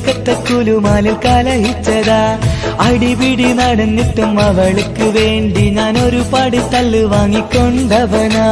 ഒടുക്കത്തെ കുലുമാലിൽ കലഹിച്ചതാ അടിപിടി നടന്നിട്ടും അവൾക്ക് വേണ്ടി ഞാൻ ഒരുപാട് തല്ല് വാങ്ങിക്കൊണ്ടവനാ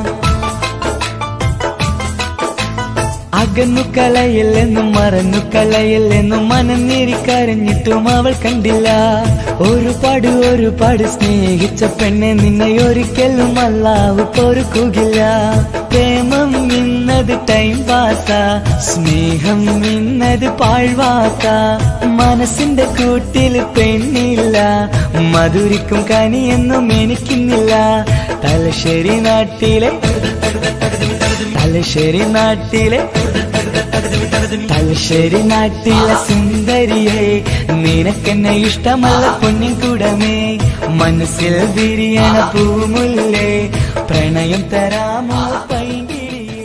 അകന്നു കളയില്ലെന്നും മറന്നു കളയില്ലെന്നും മനന്നേരിക്കരഞ്ഞിട്ടും അവൾ കണ്ടില്ല ഒരുപാട് ഒരുപാട് സ്നേഹിച്ച പെണ്ണെ നിന്നെ ഒരിക്കലും അല്ലാവ് പൊറുക്കുകില്ല പ്രേമം ഇന്നത് ടൈം പാസാ സ്നേഹം ഇന്നത് പാഴ്വാക്ക മനസ്സിന്റെ കൂട്ടിൽ പെണ്ണില്ല മധുരിക്കും കനിയൊന്നും എനിക്കുന്നില്ല തലശ്ശേരി നാട്ടിലെ തലശ്ശേരി നാട്ടിലെ തലശ്ശേരി നാട്ടിലെ സുന്ദരിയെ നിനക്കെന്നെ ഇഷ്ടമല്ല പൊന്നിൻ കൂടമേ മനസ്സിൽ വിരിയണ പൂമുല്ലേ പ്രണയം തരാമോ പൈങ്കിളിയേ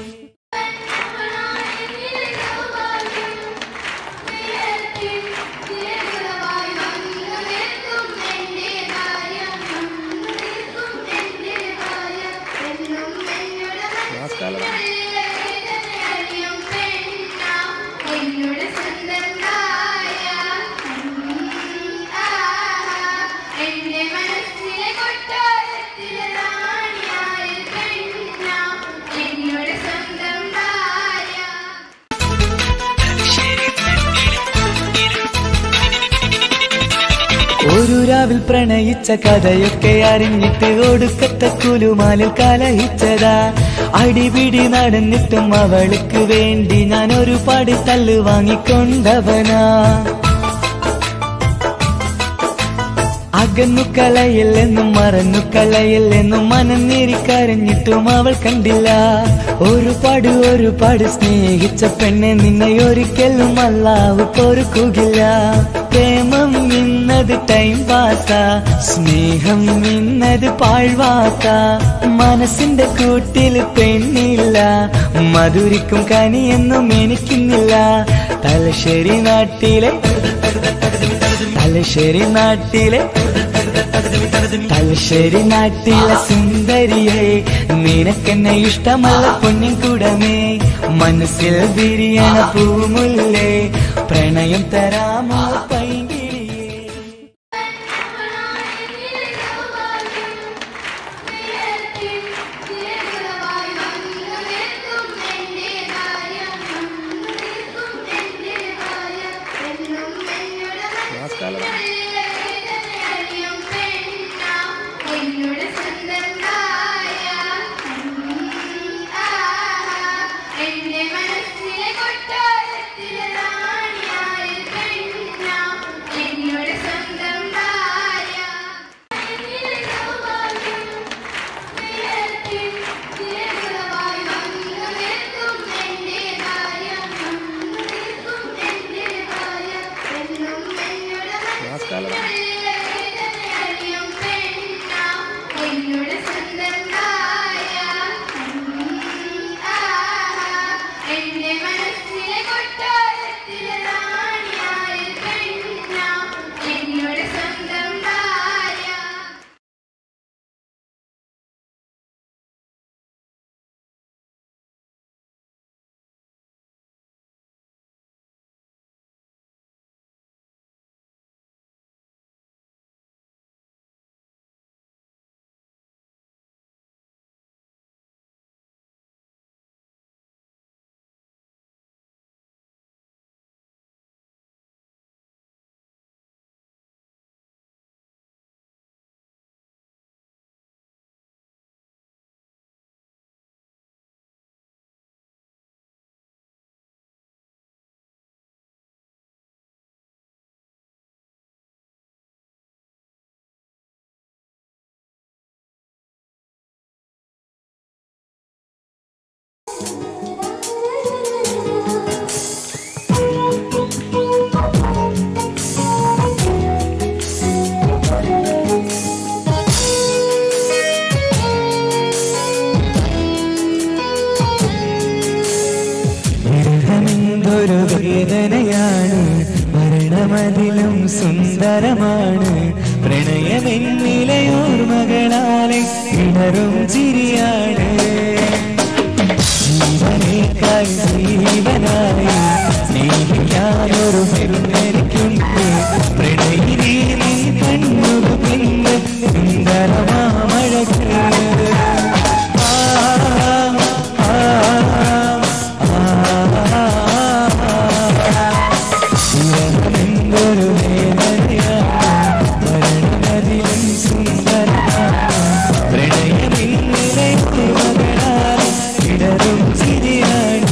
എന്നോട് സ്വന്തമായ എന്റെ മനസ്സിലെ കൊട്ടാരത്തിലെ റാണിയായ പെണ്ണ എന്നോട് സ്വന്തമായ ഒരു രാവിൽ പ്രണയിച്ച കഥയൊക്കെ അറിഞ്ഞിട്ട് ഒടുക്കത്തെ കുലുമാലിൽ കലഹിച്ചതാ അടിപിടി നടന്നിട്ടും അവൾക്ക് വേണ്ടി ഞാൻ ഒരുപാട് തല്ല് വാങ്ങിക്കൊണ്ടവനാ അകന്നു കളയില്ലെന്നും മറന്നു കളയില്ലെന്നും മനന്നേരിക്കരഞ്ഞിട്ടും അവൾ കണ്ടില്ല ഒരുപാട് ഒരുപാട് സ്നേഹിച്ച പെണ്ണെ നിന്നെ ഒരിക്കലും അല്ലാവ് പൊറുക്കുകില്ല പ്രേമം ഇന്നത് ടൈം പാസാ സ്നേഹം ഇന്നത് പാഴ്വാക്ക മനസ്സിന്റെ കൂട്ടിൽ പെണ്ണില്ല മധുരിക്കും കനിയൊന്നും എനിക്കുന്നില്ല തലശ്ശേരി നാട്ടിലെ തലശ്ശേരി നാട്ടിലെ തലശ്ശേരി നാട്ടിലെ സുന്ദരിയെ നിനക്കെന്നെ ഇഷ്ടമല്ല പൊന്നിൻ കൂടമേ മനസ്സിൽ വിരിയണ പൂമുല്ലേ പ്രണയം തരാമോ പൈങ്കിളിയേ എന്നോട് സ്വന്തമായ എന്റെ മനസ്സിലെ കൊട്ടാരത്തിലെ റാണിയായ പെണ്ണ എന്നോട് സ്വന്തമായ എന്നോട് സ്വന്തമായ എന്റെ മനസ്സിലെ കൊട്ടാരത്തിലെ റാണിയായ പെണ്ണ എന്നോട് സ്വന്തമായ എന്തൊരു വേദനയാണ് മരണമതിലും സുന്ദരമാണ് പ്രണയമെന്നിലെ ഓർമ്മകളാലെ ഇണറും ചിരിയാണ് ജീവനേക്കാൾ ജീവനായി സ്നേഹിക്കാനൊരു പെരുന്നെനിക്കുണ്ട് പ്രണയിനി നീ കണ്ണുക പിന്നെ സുന്ദരമാമഴക്ക് ആ ആ എന്തൊരു വേദനയാണ് മരണമതിലും സുന്ദരമാണ് പ്രണയമില്ലേ മകളാൽ ഇടറും ചിരിയാണ്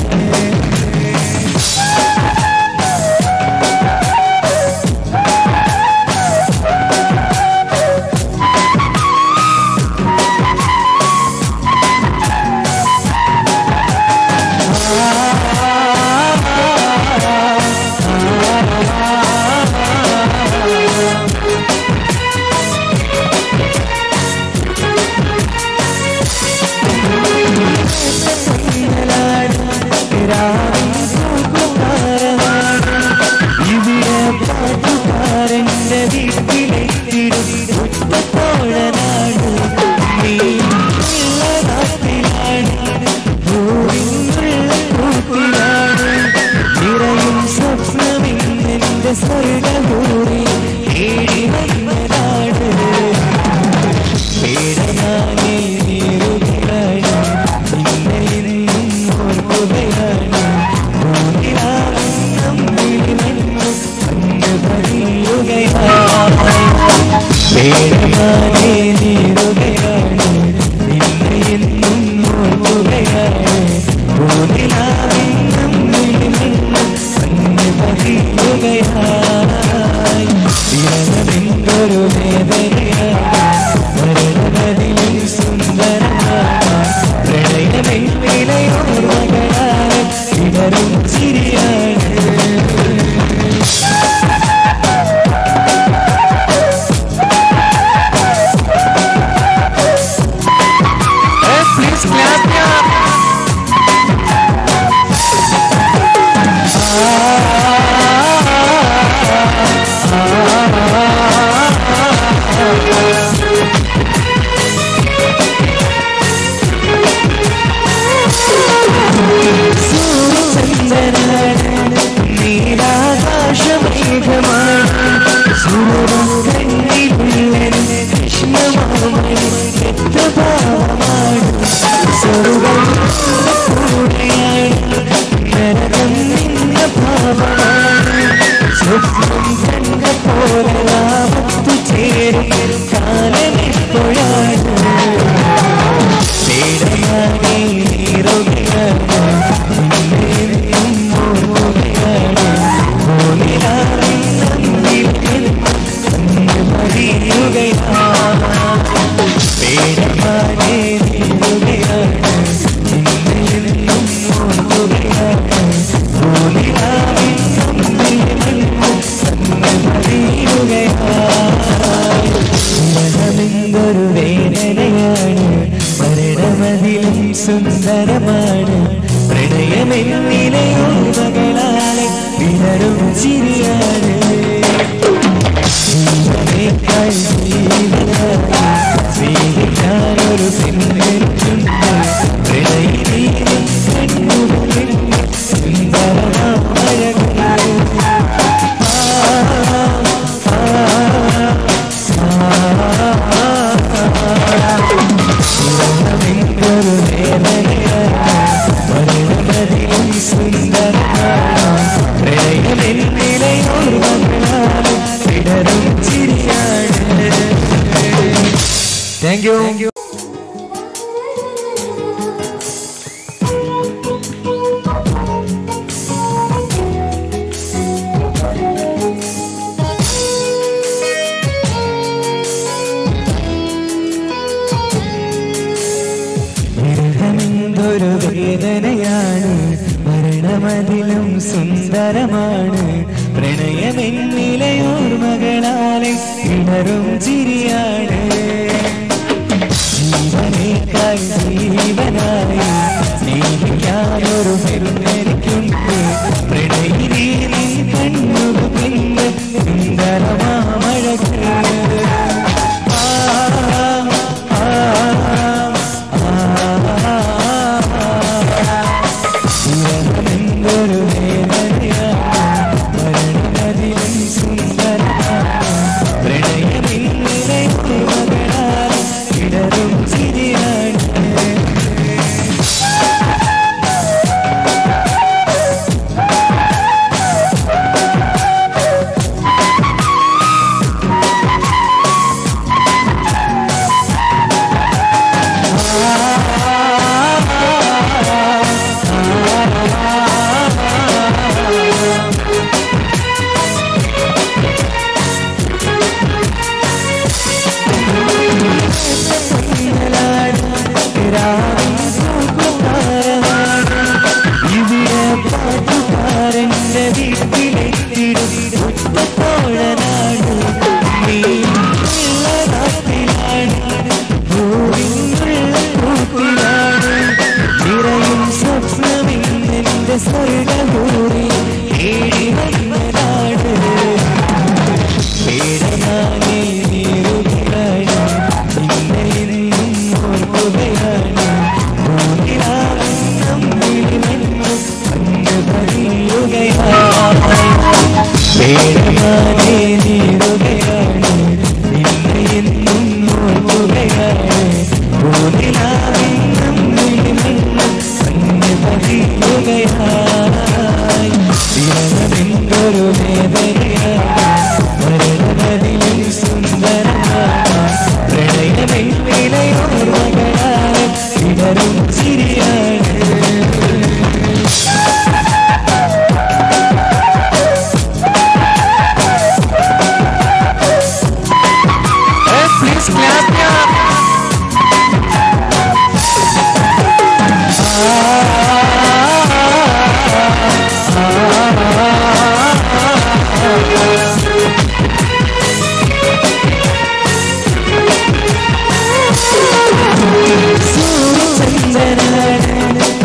ഇവിടെ പാട്ടുകാരന്റെ വീട്ടിലെത്തിടും ഒറ്റത്തോഴനാണ് നീ ഉള്ള നാട്ടിലാണ് ഭൂമിയുള്ള കൂട്ടിലാണ് നിറയും സ്വപ്നമെന്നെന്റെ സ്വർഗഭൂമി തേടി വന്നതാണ് പേടനാകെ നീറുകയാണ് നിന്നെ എന്നും ഓർക്കുകയാണ് ഭൂമിലാണെന്നും വിളിവന്നു കണ്ണു പതിയുകയാണ് പേടനാകെ നീറുകയാണ് നിന്നെ എന്നും ഓർക്കുകയാണ് ഭൂമിലാണെന്നും വിളിവന്നു കണ്ണു പതിയുകയായി ദിനമെന്തൊരു വേദനയാണ് മരണമതിയും സുന്ദരമാണ് പ്രണയമെന്തിലയോർമകളാണ് ഇടറും ചിരിയാണ് Please clap your ചന്ദ്രനാണ് നീലാകാശമേഘമാണ് സുരവം കണ്ണിലുള്ളൻ കൃഷ്ണമാണ് രക്തഭാവമാണ് സ്വർഗം കൂടെയാണ് നരകം നിന്ന ഭാവമാണ് സ്വപ്നം കണ്ട പോലെ ലാഭത്തു ചേരും കാലമെപ്പോഴാണ് പേടയാകെ നീറുകയാണ് നിന്നെയും ഓർക്കുകയാണ് ഭൂമിലാണെന്നും കണ്ണ് മറിയുകയാണ് പേടയാകെ നീറുകയാണ് നിന്നെയും ഓർക്കുകയാണ് ഭൂമിലാണെന്നും കണ്ണ് മറിയുകയാണ് മരമെന്തൊരു വേദനയാണ് മരണമതിലും സുന്ദരമാണ് പ്രണയമെന്നിലെയോ മകളാലെ വിടരും ചിരിയാണ് ജീവനേക്കാൾ ജീവനായി സ്നേഹിക്കാനൊരു പെണ്ണെനിക്കുണ്ട് പ്രണയിനി കണ്ണുകളിൽ സുന്ദരമാമഴകൾ ഒരു വേദനയാണ് മരണമതിയും സുന്ദരമാണ് പ്രണയമെന്നിലയോർമ്മകളാണ് വിടരും ചിരിയാണ് താങ്ക് യു മരണമെന്തൊരു വേദനയാണ് മരണമതിലും സുന്ദരമാണ് പ്രണയമെന്നിലയോർമകളാലെ ഇടറും ചിരിയാണ് ജീവനേക്കാൾ ജീവനായി സ്നേഹിക്കാനൊരു പെരുന്നെനിക്കുണ്ട് പ്രണയിനി നീ കണ്ണുക പിന്നെ സുന്ദരമാമഴക്ക് ആ ആ ആ എന്തൊരു വേദനയാണ് പേടമാനെ നീറുകയാണ് നിന്നെ എന്നും നോക്കുകയാണ് പൂനിലാവിന്നും വിളിമിന്നും മഞ്ഞ് പതിയുകയായി വിരഹമെന്തൊരു വേദനയാണ് മരണമതിലും സുന്ദരമാണ് പ്രണയമെന്നിലയോർമകളാണ് വിടരും ചിരിയാണ് Please clap your ചന്ദ്രനാണ്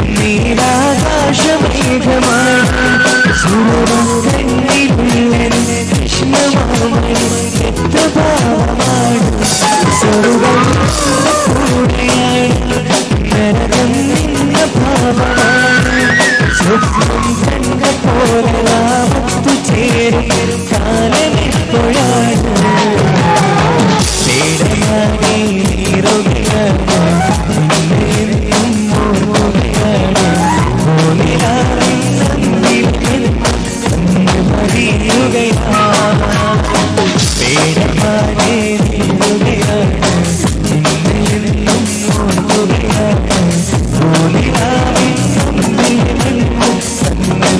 നീലാകാശമേഘമാണ് സുരവും കണ്ണിലുള്ളൻ കൃഷ്ണമാമണി രക്തഭാവമാണ് സ്വർഗം കൂടെയാണ് നരകം നിന്ന ഭാവമാണ് സ്വപ്നം കണ്ട പോലെ ലാഭത്തു ചേരും കാലമെപ്പോഴാണ് പേടമാകെ നീറുകയാണ് നിന്നെന്നും ഓർക്കുകയാണ് ഓനിലാവിൻ നന്ദിൽ നിന്ന് മറിയുകയാണ് പേടമാകെ നീറുകയാണ് നിന്നെന്നും ഓർക്കുകയാണ് ഓനിലാവിൻ നന്ദിൽ നിന്ന്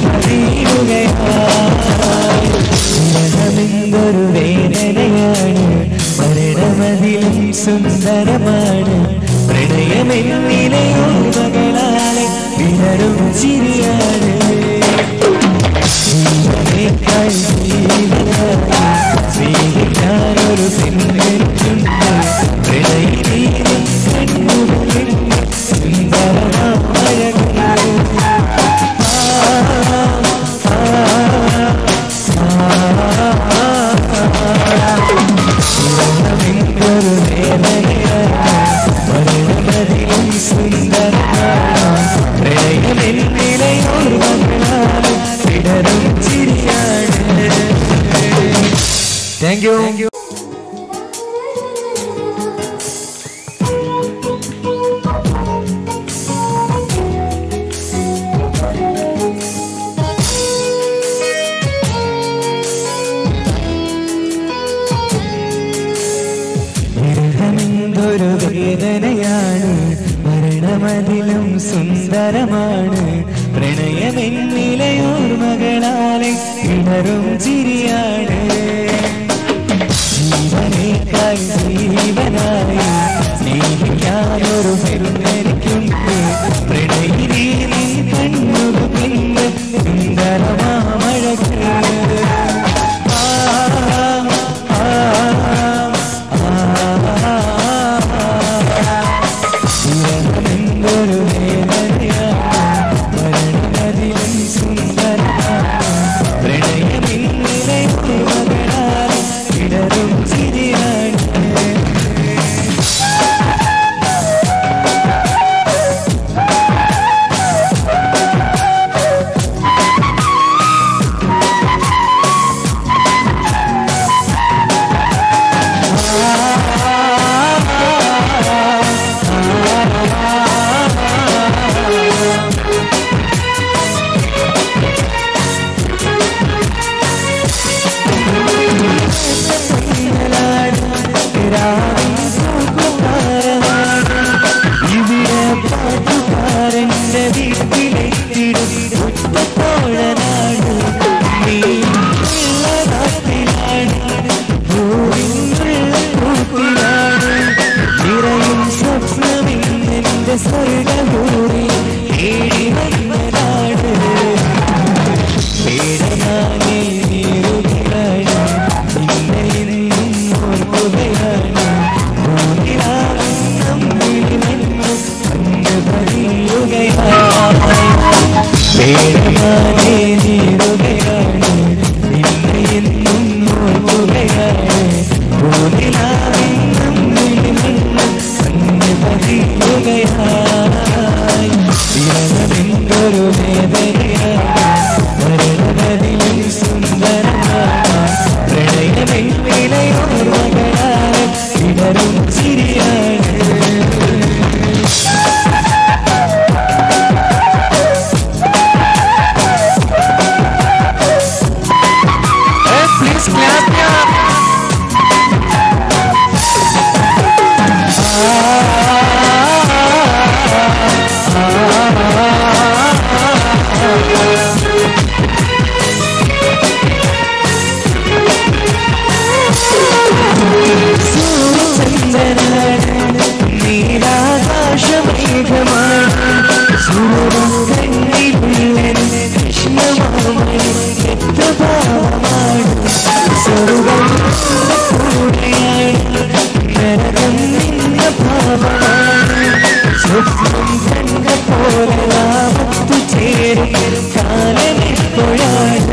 മറിയുകയാണ് മരണമെന്തൊരു വേദനയാണ് മരണമതിലും സുന്ദരമാണ് പ്രണയമെന്നിലെയോ മകളാലെ വിടരും ചിരിയാണ് ജീവനേക്കാൾ ജീവനാണ് സ്നേഹിക്കാനൊരു പെണ്ണെത്തുണ്ട് പ്രണയിനീരും കണ്ണുകളിൽ സുന്ദരമാഴകൾ ഒരു വേദനയാണ് മരണമതിലും സുന്ദരമാണ് പ്രണയമെന്നിലയോർമ്മകളാണ് വിടരും ചിരിയാണ് താങ്ക് യു വിരഹമെന്തൊരു വേദനയാണ് മരണമതിലും സുന്ദരമാണ് പ്രണയമെന്നിലയോർമകളാലെ ഇണറും ചിരിയാണ് ജീവനേക്കാൾ ജീവനായി സ്നേഹിക്കാനൊരു പെരുന്നെനിക്കുണ്ട് പ്രണയിനീ കണ്ണുക പിന്നെ സുന്ദരമാമഴകൾ ആ ആ ഇരണമെന്തൊരു വേദനയാണ് മരണമതിലും സുന്ദരമാണ് പ്രണയമില്ലേ നോവുകൾ കൂടെയാണ് നരകം നിന്ന പാപമാണ് സ്വപ്നം കണ്ട പോലെ ലാഭത്തു ചേരും കാലമെപ്പോഴാണ്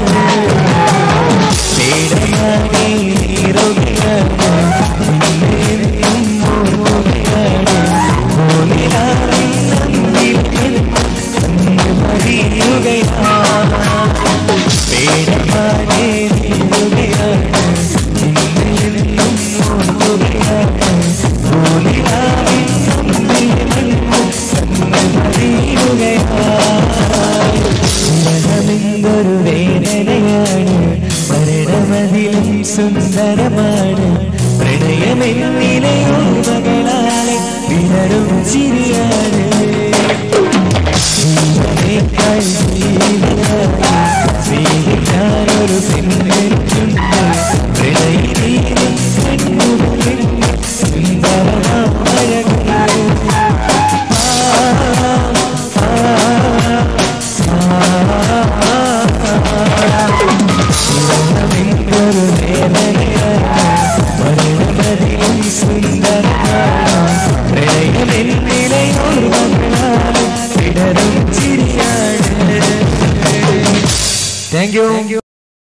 പേടയാകെ നീറുകയാണ് നിന്നെന്നും ഓർക്കുകയാണ് ഓനിലാവിൻ നന്ദിൽ നിന്ന് മറിയുകയാണ് പേടയാകെ നീറുകയാണ് നിന്നെന്നും ഓർക്കുകയാണ് ഓനിലാവിൻ നന്ദിൽ നിന്ന് മറിയുകയാണ് ഉലകമെന്തൊരു വേദനയാണ് മരണമതിലും സുന്ദരമാണ് പ്രണയമെന്നിലെ ഓർമ്മകളാലെ വിടരും ചിരിയാണ് ജീവനേക്കാൾ ജീവനായി സ്നേഹിക്കാനൊരു പെണ്ണെനിക്കുണ്ട് പ്രണയിനീരും കണ്ണുകളിൽ സുന്ദരമാഴകുന്നു ഒരു വേദനയാണ് മരണമതിലും സുന്ദരമാണ് പ്രണയമെന്നിലെ ഓർമ്മകളാണ് വിടരും ചിരിയാണ് താങ്ക് യു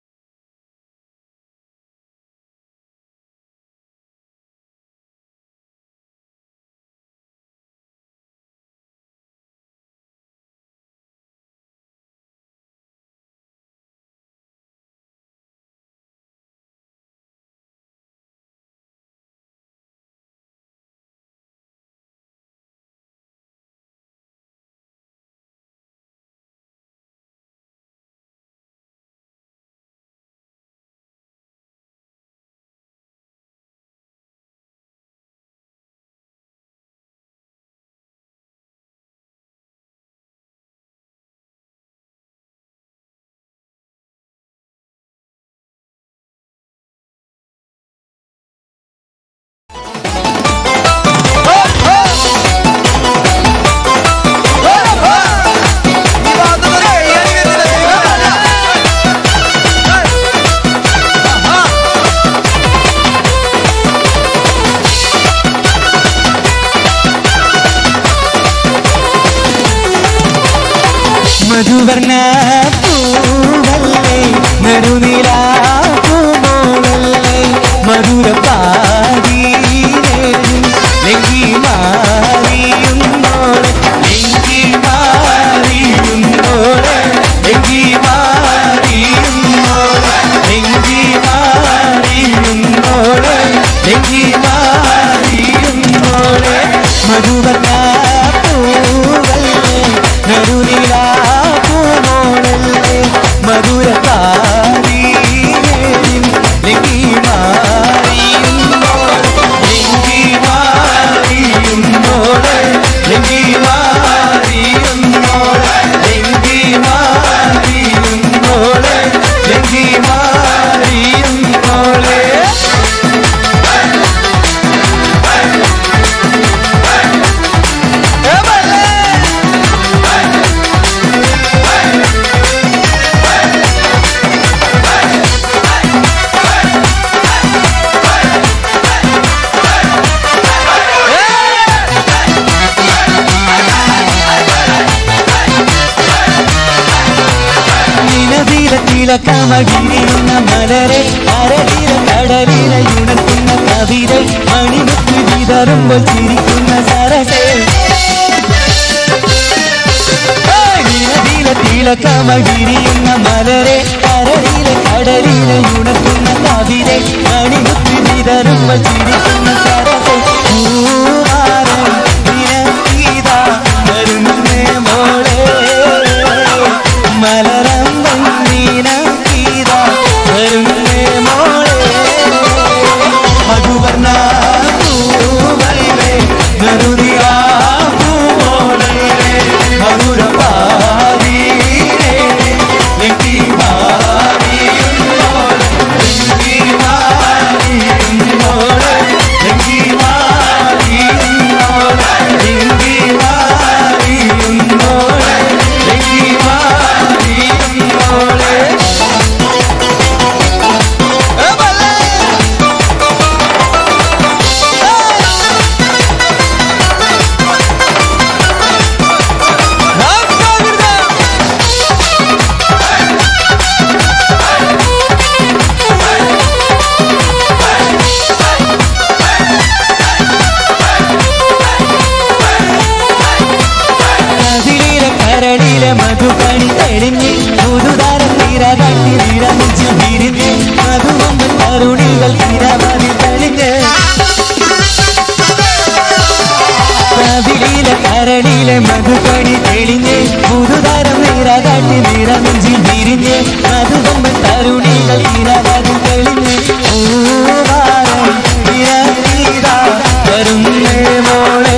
മധുവർണ പൂവല്ലേ നടുനില പൂമോളല്ലേ മധുര ലെങ്കി മാറിയുന്നോളെ ലെങ്കി മാറിയുന്നോളെ ലെങ്കി മാറിയുന്നോളെ ലെങ്കി മാറിയുന്നോളെ ലെങ്കി മാറിയുന്നോളെ മധുവർണ പൂവല്ലേ നടുനില പൂമോളല്ലേ മധുര ലെങ്കി മാറിയുന്നോളെ ലെങ്കി മാറിയുന്നോളെ ലെങ്കി മാറിയുന്നോളെ ലെങ്കി മാറിയുന്നോളെ ലെങ്കി മാറിയുന്നോളെ നിലതീരത്തിലക്കമകിരിയുന്ന മലരെ അരതീര കടലിലയുണർത്തുന്ന കവിരെ മണിമുത്ത് വിതറുമ്പോൾ ചിരിക്കുന്ന സരസേ നിലതീരത്തിലക്കമകിരിയുന്ന മലരെ അരതീര കടലിലയുണർത്തുന്ന കവിരെ മണിമുത്ത് വിതറുമ്പോൾ ചിരിക്കുന്ന സരസേ പൂവാരം നിനക്കീതാ വരുന്നേ മോളെ മലരം നീനീതാ വരുന്നേ മോളെ മധുവർണ പൂവല്ലേ നറുതിയാ പൂമോളല്ലേ മധുര പാരീരേ ലെങ്കി മാറിയുന്നോളെ ലെങ്കി മാറിയുന്നോളെ മധുകണി തെളിഞ്ഞ് പുതുതരം നിറകാട്ടി നിറമെഞ്ചിൽ വിരിഞ്ഞ് മധുകൊമ്പൻ തരുണികൾ ഇരവരും തെളിഞ്ഞ് പൂവാരം നിറനീതാ വരുന്നേ മോളെ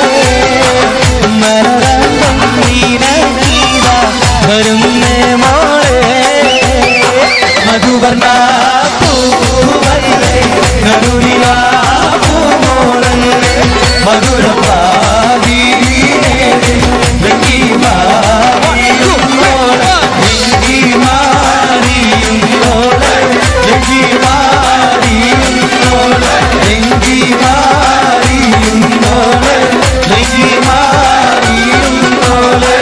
മലരംഗം നീരനീതാ വരുന്നേ മോളെ മധുവർണ്ണ പൂവല്ലേ നടുവിലാ പൂമോളല്ലേ മധുര പാതീരേ ലക്കി മാറിയും മോളെ ലക്കി മാറിയും മോളെ ലക്കി മാറിയും മോളെ ലക്കി മാറിയും മോളെ ലക്കി മാറിയും മോളെ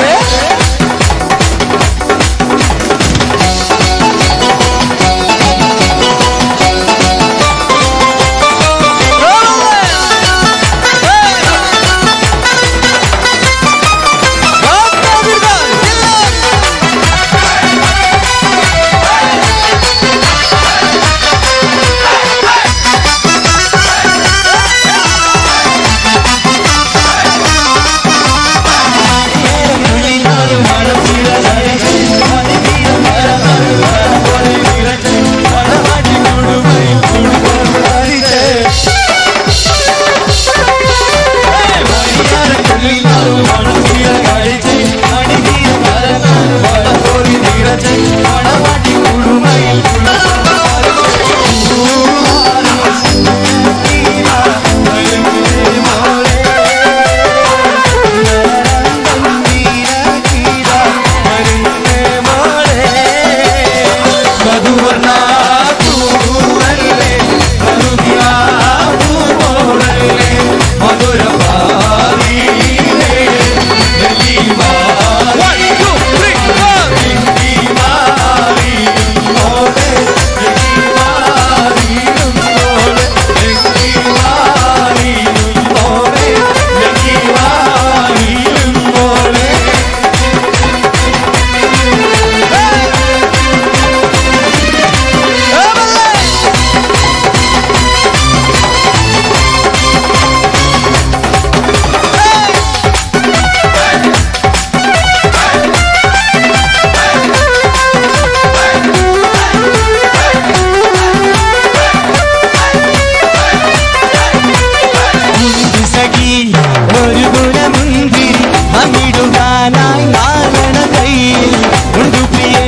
സഖി ഒരു ഗുണമുന്തി അങ്ങിടുവാനായി നാരണ കയ്യിൽ ഉണ്ടു പ്രിയേ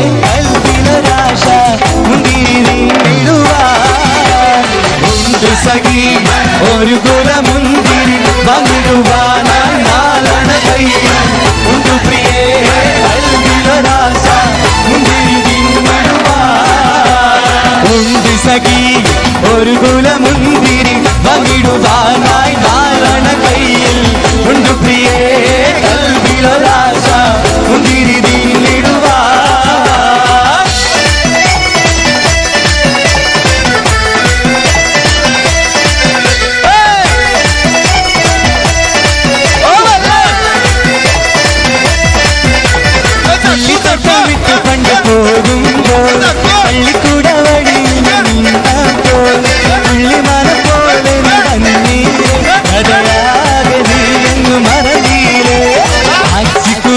കൽവിലൊരാശ മുന്തിരി നീടുവാൻ ഉണ്ട് സഖി ഒരു ഗുണമുന്തിരി പങ്കിടുവാനായി നാരണ കയ്യിൽ ഉണ്ടു പ്രിയേ കൽവിലൊരാശ മുന്തിരി നീടുവാൻ ഉണ്ട് സഖി ഒരു കുലമുന്തിരി പങ്കിടുവാനായി നാരണ കയ്യിൽ ഉണ്ട് പ്രിയേ കൽവിലൊരാശ മുന്തിരി നീങ്ങിടുവാൻ പള്ളി തൊട്ട് വിട്ട് പണ്ട് പോകുമ്പോൾ പള്ളിക്കൂട വഴിയിൽ നിന്നപ്പോൾ പുള്ളിമാന പോലെ വന്നീ കഥയാകെ നീങ്ങു മറന്നീലേ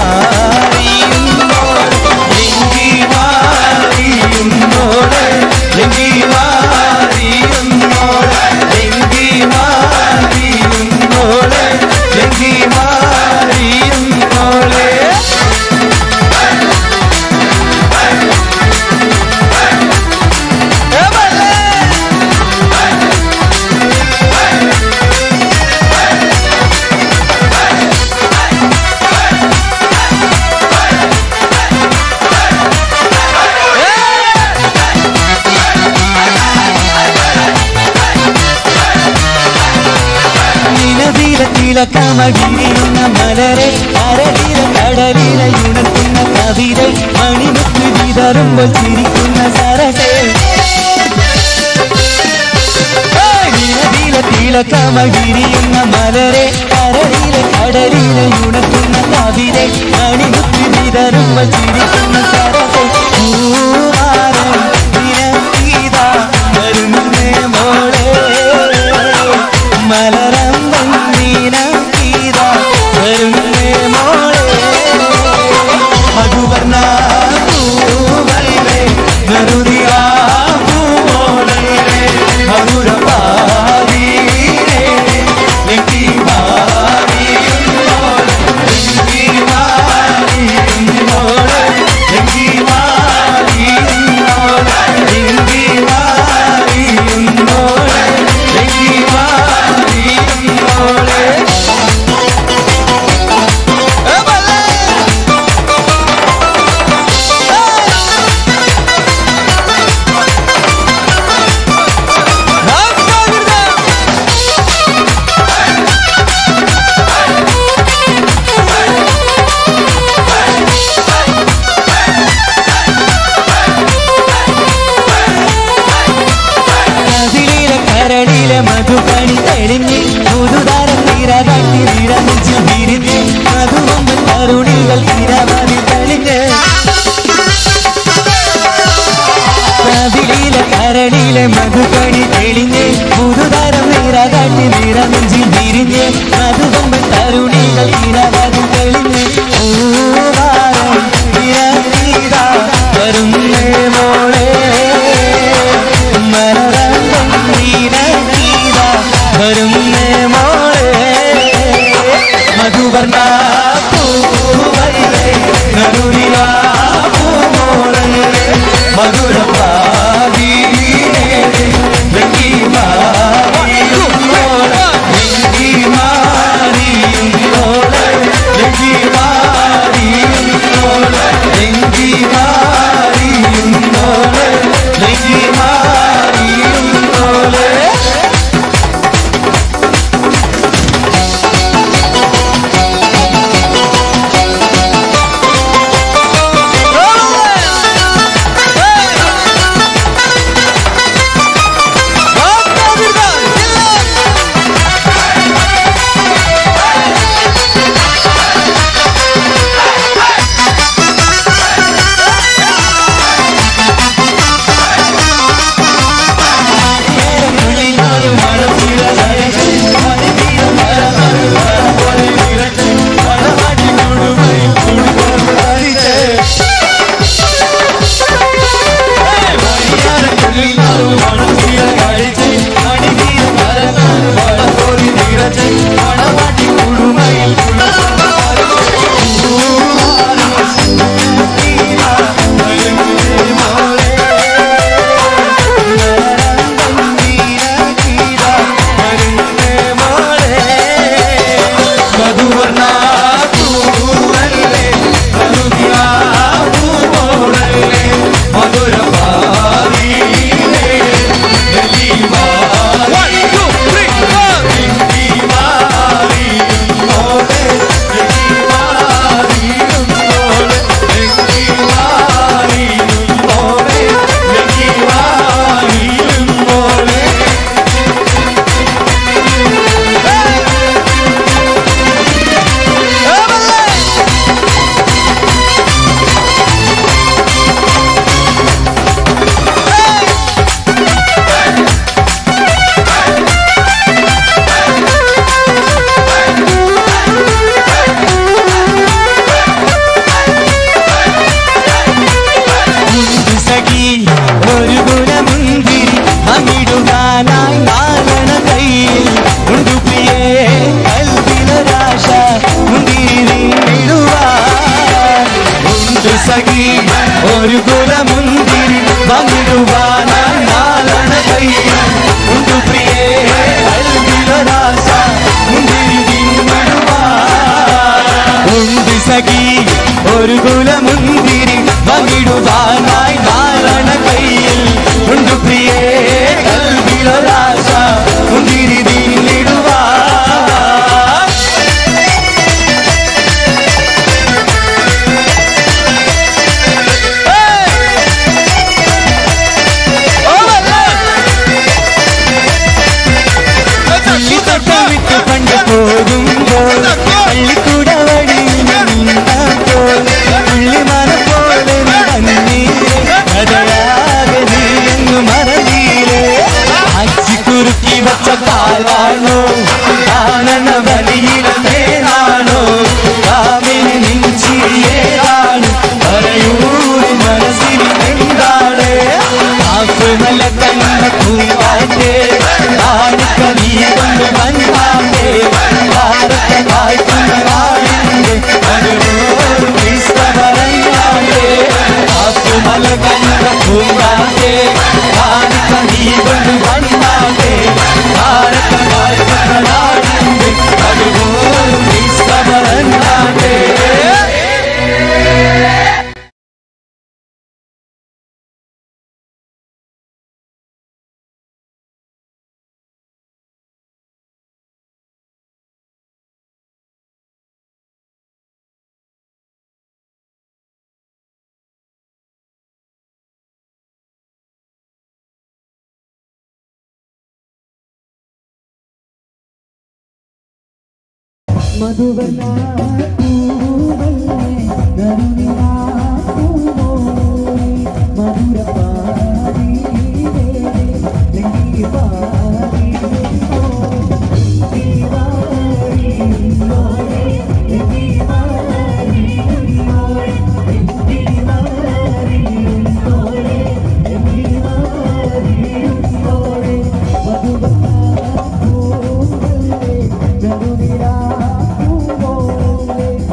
മാറിയുന്നോള് ലെങ്കി മാറിയുന്നോള് ലെങ്കി മാറിയുന്നോള് ലെങ്കി മാറിയുന്നോള് ലെങ്കി മാറിയുന്നോള് നിലവില തിലക്കമകിരിയുന്ന മലരെ അരവില കടലില ഉണർത്തുന്ന കവിത മണിമുത്ത് വിതറുമ്പോൾ ചിരിക്കുന്ന സരസേ നിലവില തിലക്കമകിരിയുന്ന മലരെ അരവില കടലില ഉണർത്തുന്ന കവിത മണിമുത്ത് വിതറുമ്പോൾ ചിരിക്കുന്ന സരസേ പൂവാരം നിനക്കീതാ വരുന്നേ മോളെ മലരമ്പം നീനക്കീതാ വരുന്നേ മോളെ മധുവർണ്ണ പൂവല്ലേ നറുതിയാ പൂമോളെ മധുരപാതീരേ ലക്കി മാറിയുന്നോളെ ലക്കി മാറിയുന്നോളെ പങ്കിടുവാനായി നാലണ കയ്യിൽ ഉണ്ട് പ്രിയേ കൽവിലൊരാശ മുന്തിരി തിന്നിടുവാൻ ഉണ്ട് സഖി ഒരു കുലമുന്തിരി പങ്കിടുവാനായി നാലണ കയ്യിൽ ഉണ്ട് പ്രിയേ കൽവിലൊരാശ മുന്തിരി തിന്നിടുവാൻ പള്ളിത്തൊട്ടമിട്ട് പണ്ട് പോകുമ്പോൾ പള്ളിക്കൂട വഴിയിൽ നിന്നപ്പോൾ പുള്ളിമാന പോലെ കഥയാകെ നീങ്ങു മറന്നീലേ അച്ചിക്കുറുക്കി വച്ച കാലാണോ ആനന വലിയിലെ മേലാണോ കാവിന് നെഞ്ചിയേതാണ് പറയൂരി മനസ്സിൽ എന്താണ് ആക്കുമല കണ്ണ പൂവാറ്റേ ആണിക്ക നീ കൊണ്ട് വന്നാണ്ടേ ഭാരത കായ്ക്കുന്ന നാടിന്റെ അനുഭവം ക്രിസ്തവരങ്ങാണ്ടേ ആക്കുമല കണ്ണ പൂവാറ്റേ ആണിക്ക നീ കൊണ്ട് വന്നാണ്ടേ ഭാരത കായ്ക്കുന്ന നാടിന്റെ അനുഭവം ക്രിസ്തവരങ്ങാണ്ടേ മധുര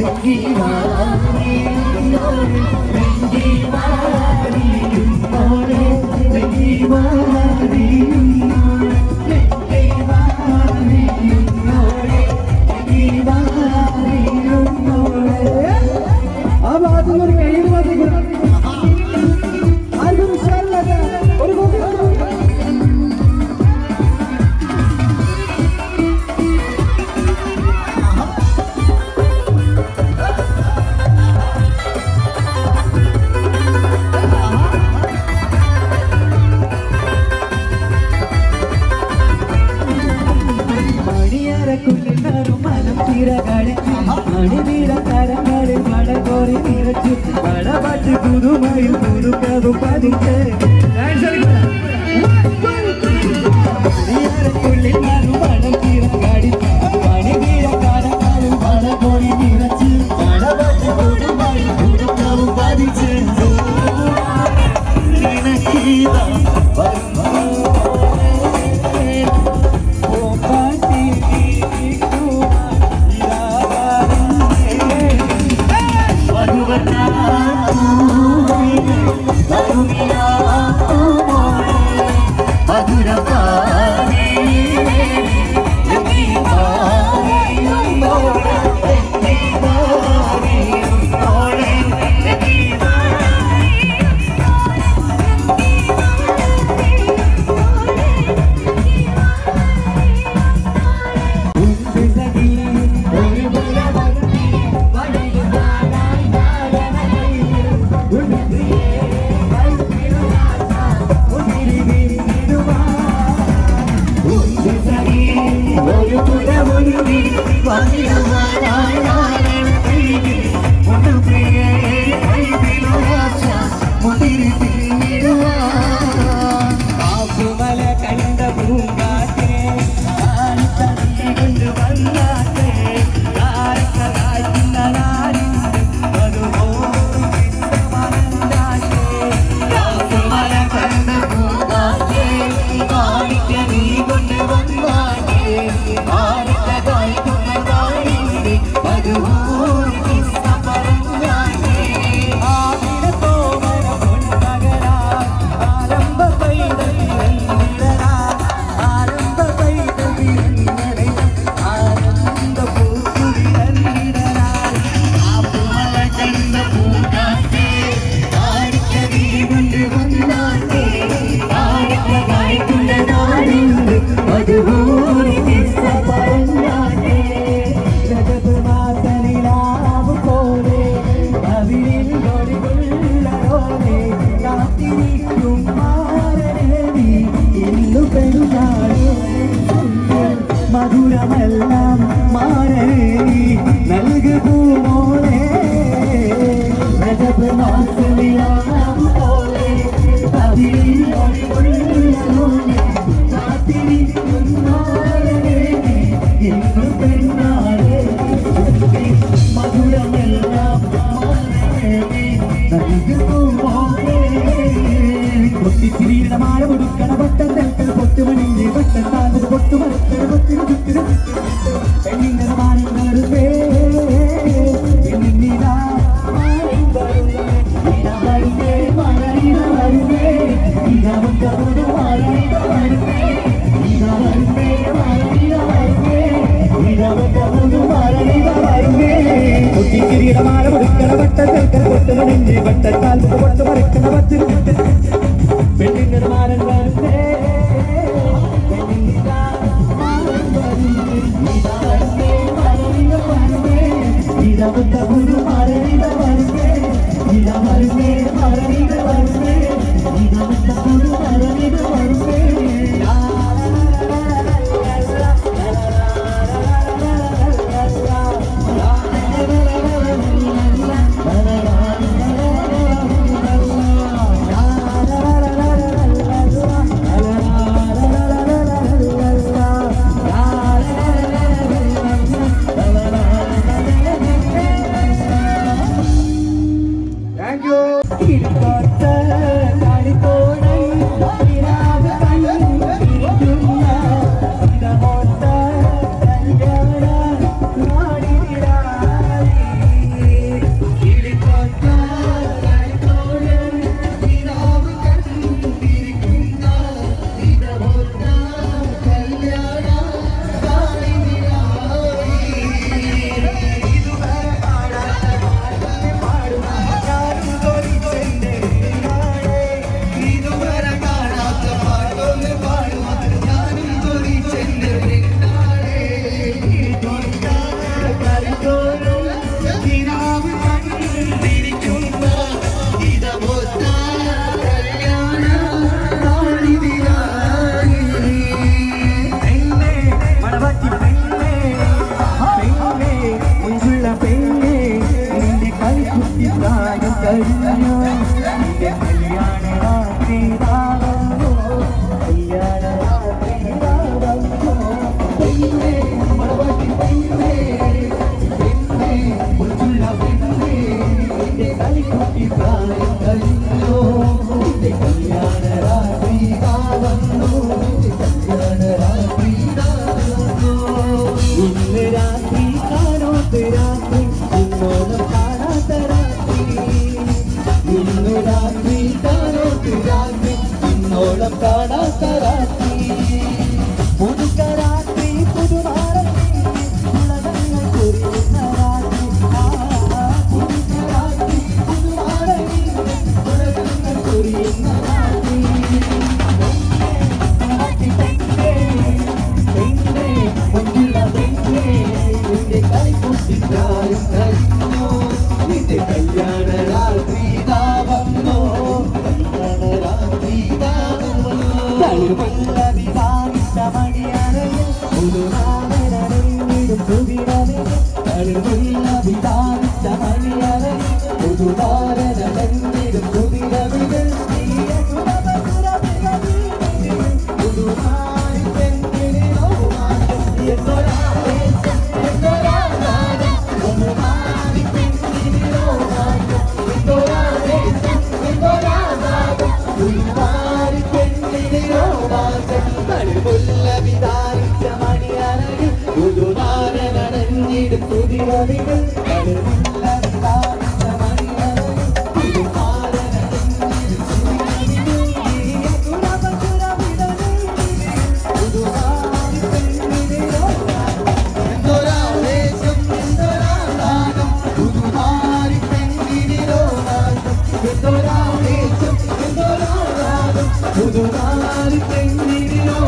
ആ ഭാഗത്തുനിന്ന് ഒരു കയ്യിൽ മതിക്കണം ആർക്കും ഇഷ്ടമല്ലാത്ത ഒരു കോപ്പി മണിയറക്കുള്ളിൽ നറും മനം തിരകളെ മണിവീര കരങ്ങളിൽ മഴ കോരി നിറച്ചു മഴപാട്ട് പുതുമയിൽ പുതുക്കവും പതിച്ച് മണിയറക്കുള്ളിൽ നറും മനം തിരകളി മണിവീര കരങ്ങളിൽ മഴ കോരി നിറച്ചു മഴപാട്ട് പുതുമയിൽ പുതുക്കവും പതിച്ച് നിനക്കീതാ കാപ്പുമല കണ്ട പൂങ്കാറ്റേ കാണിത്തടി കൊണ്ട് വന്നാട്ടെ കാരക്ക കായ്ക്കുന്ന നാടിൻ അതുപോലും ചിത്രമറന്നാട്ടെ കാപ്പുമല കണ്ട പൂങ്കാറ്റേ കാണിക്ക നീ കൊണ്ട് വന്നാട്ടെ കാരക്ക കായ്ക്കുന്ന നാടിൻ അതുപോലും ചിത്രമറന്നാട്ടെ ആവിടത്തോമര പൊൻമകനാ ആരംഭ പൈതലിരന്നിടരാ ആരംഭ പൈതലിരന്നിടരാ ആനന്ദ പൂക്കുവിരന്നിടരാ ആപ്പുമല കണ്ട പൂക്കാറ്റേ ആടിക്കടി കൊണ്ട് വന്നാട്ടേ ആടിക്ക കായ്ക്കുന്ന നാടുണ്ട് അതുപോലെ ദിശ പറഞ്ഞാട്ടേ രജത മാസനിലാവ് പോലെ അവിരിൽ കൊടികൊള്ളോടെ കാത്തിരിക്കും മാരനേവി ഇന്നു പെരുന്നാള് മധുരമെല്ലാം മാരനേവി നൽകുമോളെ രജത മാസനിലാവ് പോലെ അവിരിൽ കൊടികൊള്ളോടെ കാത്തിരിക്കും മാരനേവി ഇന്നു പെരുന്നാള് മധുരമെല്ലാം പൊട്ടിച്ചിരിയുടെ മാല കൊടുക്കണ പട്ടം തൽക്കൽ പൊട്ടുമണിഞ്ഞ് പട്ടം താഴ്ന്നത് പൊട്ടുമരത്തൽ പൊട്ടിന് ചുറ്റിന് പെണ്ണിന്റെ മാനം കറുപേ എന്നിതാ മാനം കറുപേ ഇതാ വരുന്നേ മഴയിത വരുന്നേ ഇതാ വന്നവരുടെ മഴയിത വരുന്നേ ഇതാ വരുന്നേ മഴയിത വരുന്നേ ഇതാ വന്നവരുടെ മഴയിത വരുന്നേ പൊട്ടിച്ചിരിയുടെ മാല കൊടുക്കണ പട്ടം തൽക്കൽ പൊട്ടുമണിഞ്ഞ് പട്ടം താഴ്ന്നത് പൊട്ടുമരക്കണ പത്തിന് പെണ്ണിന്റെ മാനം കറുപേ പെണ്ണിതാ മാനം കറുപേ ഇതാ വരുന്നേ മഴയിത വരുന്നേ ഇതാ വന്നവരുടെ മഴയിത വരുന്നേ ഇതാ വരുന്നേ മഴയിത വരുന്നേ ഇതാ വന്നവരുടെ മഴയിത വരുന്നേ la കാണാത്ത രാത്രി ഇന്നോളം കാണാത്ത രാത്രി ഇന്നു രാത്രി കാണാത്ത രാത്രി ഇന്നോളം കാണാത്ത രാത്രി പുതുക്ക രാത്രി പുതുമാരത്തി ഉലകങ്ങൾ കുറിയുന്ന രാത്രി ആ പുതുക്ക രാത്രി പുതുമാരത്തി ഉലകങ്ങൾ കുറിയുന്ന രാത്രി കല്യാണ രാത്രി വന്നോ കല്യാണ രാത്രി മണിയറയിൽ ഒരു നാടനറിഞ്ഞിടും പുതിരവിൽ വിധാനിച്ച മണിയറയിൽ ഒരു നാടനറിഞ്ഞിടും പുതിരവിൽ പുതിയവികൾ പുതുമാരി പെണ്ണിനോ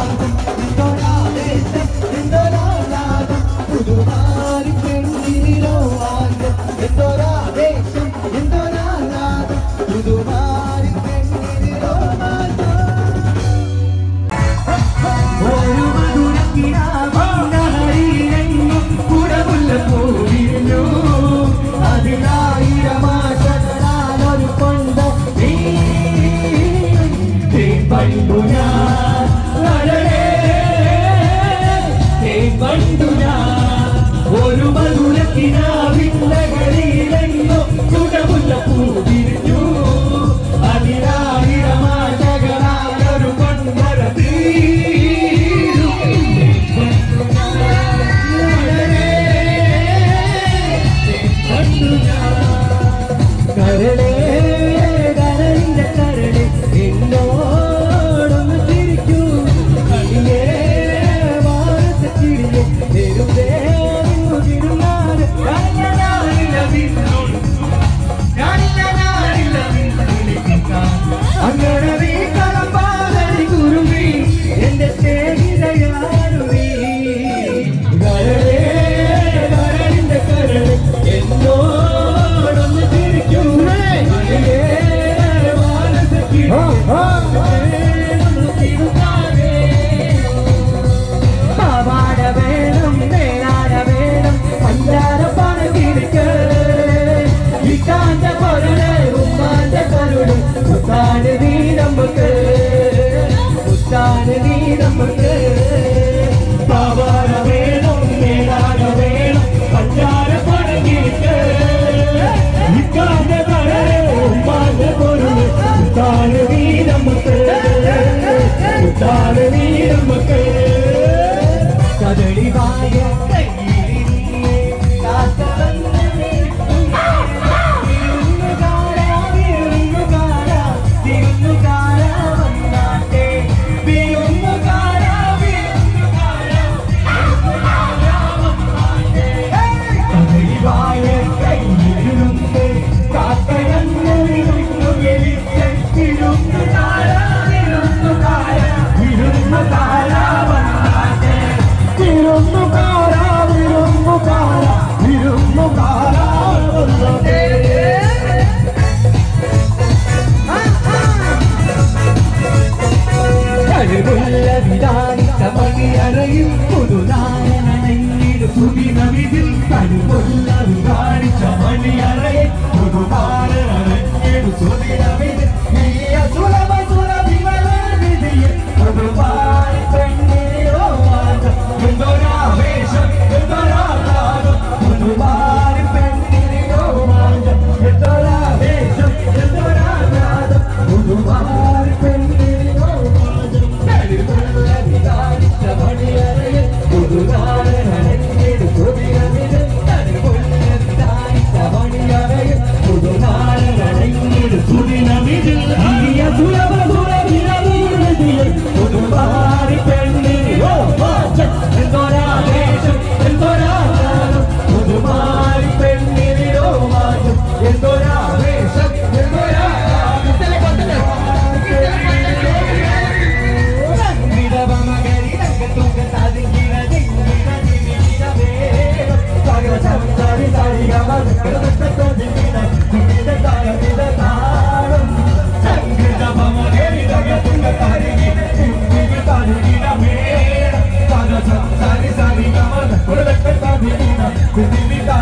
പുതുമാരി പെണ്ണിനോ എന്തോരാദേശം എന്തോരാനാദം പുതുമാരി പെണ്ണിനോ ഒരു മധുരക്കിനാവന്നഹരിയിലെങ്ങും കുടമുല്ല പൂവിരുന്നു അതിനായിരമാശകളാലൊരു കൊണ്ട പണ്ടു ഞാൻ അഴകേ, തേ പണ്ടു ഞാൻ ഒരു മധുരക്കിനാവിന്നകളിലെങ്ങും കുടമുല്ല പൂവിരുന്നു അതിനായിരമാശകളാലൊരു കൊണ്ടര കരളേ കരളിന്റെ കരളെ എന്നോടൊന്ന് ചിരിക്കൂ കളിയേ വാരത്തിരിയെ തെരുവേ നിന്നു തിരുനാട് ഞാനില്ല വിണ്ണോട് ഞാനില്ല ഞാനില്ല വിണ്ണിലേക്കാൻ അങ്ങനെ നീ കളമ്പാലടി കുരുവി എന്റെ സ്നേഹിതയാരുവി കരളേ കരളിന്റെ കരളെ എന്നോടൊന്ന് ചിരിക്കൂ കളിയേ പാവാട വേണം വേലാട വേണം പഞ്ചാര പണത്തിരിക്ക് ഇക്കാന്റെ പൊരുള് ഉമ്മാന്റെ പൊരുള് മുത്താന് നീ നമുക്ക് മുത്താന് നീ നമുക്ക് പാവാട വേണം വേലാട വേണം പഞ്ചാര പണത്തിരിക്ക് ഇക്കാന്റെ പൊരുള് ഉമ്മാന്റെ പൊരുള് മുത്താന് നീ നമുക്ക് മുത്താന് നീ നമുക്ക് കദളിവായ കയ്യിലിരിയെ കാത്തവന്ന് വിരുന്നുകാരാ, വിരുന്നുകാരാ, വിരുന്നുകാരാ വന്നാട്ടെ. വിരുന്നുകാരാ, വിരുന്നുകാരാ, വിരുന്നുകാരാ വന്നാട്ടെ. കദളിവായ കയ്യിലിരുന്ന് കാത്തവന്ന് വിരുന്നു വിളിച്ച് വിരുന്നുകാരാ, വിരുന്നുകാരാ, വിരുന്നുകാരാ വന്നാട്ടെ. വിരുന്നുകാരാ, വിരുന്നുകാരാ, വിരുന്നുകാരാ വന്നാട്ടെ. കഴിവുള്ള വിധാനിച്ച മണിയറയിൽ പുതുനായനണിഞ്ഞിട് പുതിനവിതിൽ കഴിവുള്ള വിധാനിച്ച മണിയറയിൽ പുതുനായനണിഞ്ഞിട് പുതിനവിതിൽ ഈ അസുരമ സുരഭിമല വിധിയിൽ പുതുവായി പെണ്ണിനോ മാറ്റം എന്തൊരാവേശം എന്തൊരാഘാതം പുതുവായി പെണ്ണിനോ മാറ്റം എന്തൊരാവേശം എന്തൊരാഘാതം പുതുവായി പെണ്ണിനോ മാറ്റം കഴിവുള്ള വിധാനിച്ച മണിയറയിൽ പുതുനായനണിഞ്ഞിട് പുതിനവിതിൽ കുമ്പിട്ടാ